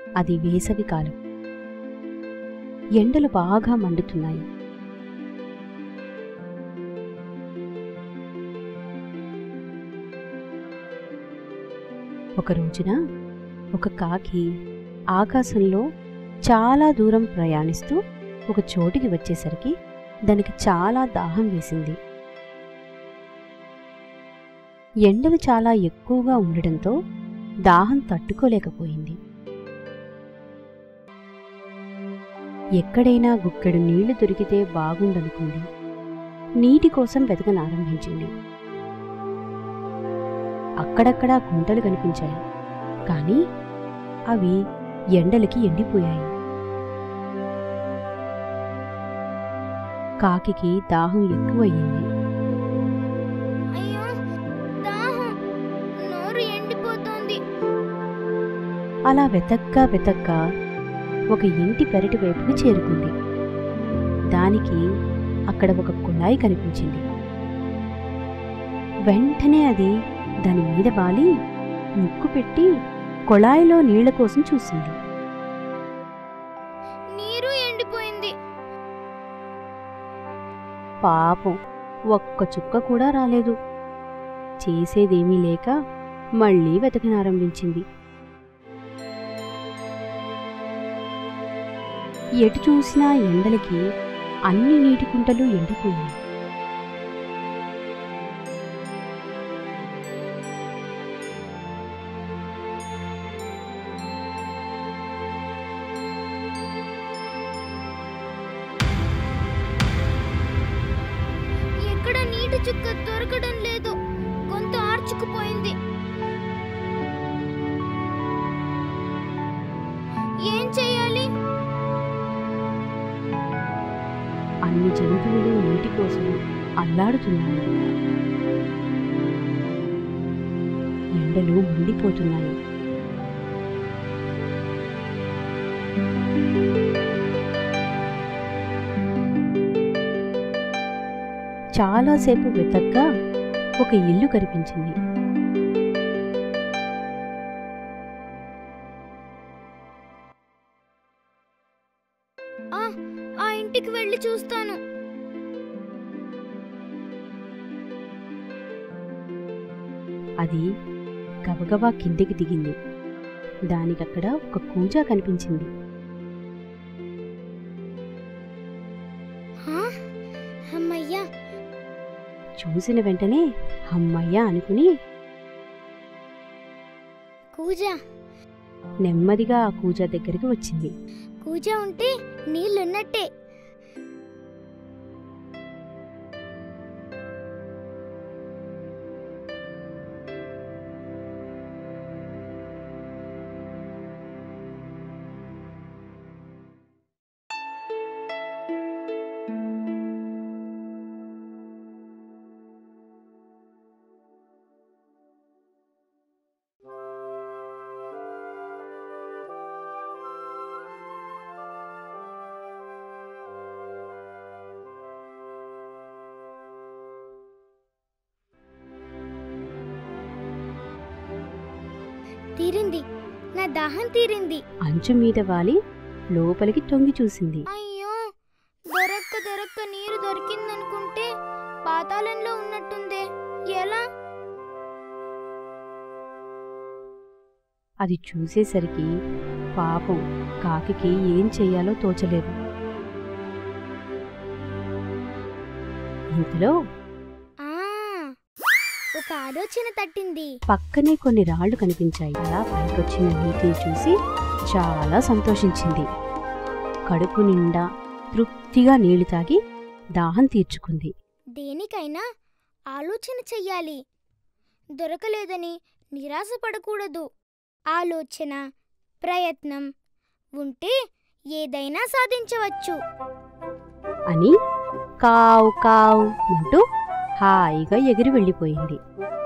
అది వేసవి కాలం ఎండలు బాగా మండుతున్నాయి ఒక రోజున ఒక కాకి ఆకాశంలో చాలా దూరం ప్రయాణిస్తూ ఒక చోటికి వచ్చేసరికి దానికి చాలా దాహం వేసింది ఎండలు చాలా ఎక్కువగా ఉండడంతో దాహం తట్టుకోలేకపోయింది ఎక్కడైనా గుక్కెడు నీళ్లు దొరికితే బాగుండనుకుంది నీటి కోసం వెతకనారంభించింది అక్కడక్కడా గుంటలు కనిపించాయి కానీ అవి ఎండలకి ఎండిపోయాయి కాకికి దాహం ఎక్కువయ్యింది అయ్యో దాహం నోరు ఎండిపోతోంది అలా వెతక్కా వెతక్కా ఒక ఇంటి పెరటి వైపుకు చేరుకుంది దానికి అక్కడ ఒక కుళాయి కనిపించింది వెంటనే అది దాని మీద వాలి ముక్కు పెట్టి కుళాయిలో నీళ్ల కోసం చూసింది నీరు ఎండిపోయింది పాపం ఒక్క చుక్క కూడా రాలేదు చేసేదేమీ లేక మళ్ళీ వెతకనారంభించింది ఎటు చూసినా ఎండలకి అన్ని నీటి కుంటలు ఎండిపోయాయి ఎక్కడ నీటి చుక్క దొరకడం లేదు గొంతు ఆర్చుకుపోయింది ఏం చెయ్యాలి అన్ని జంతువులు నీటి కోసం అల్లాడుతున్నాయి ఎండలు మండిపోతున్నాయి చాలాసేపు వెతగ్గా ఒక ఇల్లు కనిపించింది ఆ ఆ ఇంటికి వెళ్ళి చూస్తాను అది గబగబా కిందికి దిగింది దానికక్కడ ఒక కూజా కనిపించింది హా? అమ్మయ్యా చూసిన వెంటనే అమ్మయ్య అనుకుని కూజ నెమ్మదిగా ఆ కూజా దగ్గరికి వచ్చింది కూజ ఉంటే నీళ్ళున్నట్టే తీరింది నా దాహం తీరింది అంచు మీద వాలి లోపలికి తొంగి చూసింది అయ్యో దొరక్క దొరక్క నీరు దొరికిందనుకుంటే పాతాళంలో ఉన్నట్టుందే ఎలా అది చూసేసరికి పాపం కాకికి ఏం చెయ్యాలో తోచలేదు ఇంతలో ఆ ఒక ఆలోచన తట్టింది పక్కనే కొన్ని రాళ్లు కనిపించాయి అలా పైకొచ్చిన నీటిని చూసి చాలా సంతోషించింది కడుపు నిండా తృప్తిగా నీళ్లు తాగి దాహం తీర్చుకుంది దేనికైనా ఆలోచన చెయ్యాలి దొరకలేదని నిరాశపడకూడదు ఆలోచన ప్రయత్నం ఉంటే ఏదైనా సాధించవచ్చు అని కావు కావు అంటూ హాయిగా ఎగిరి వెళ్ళిపోయింది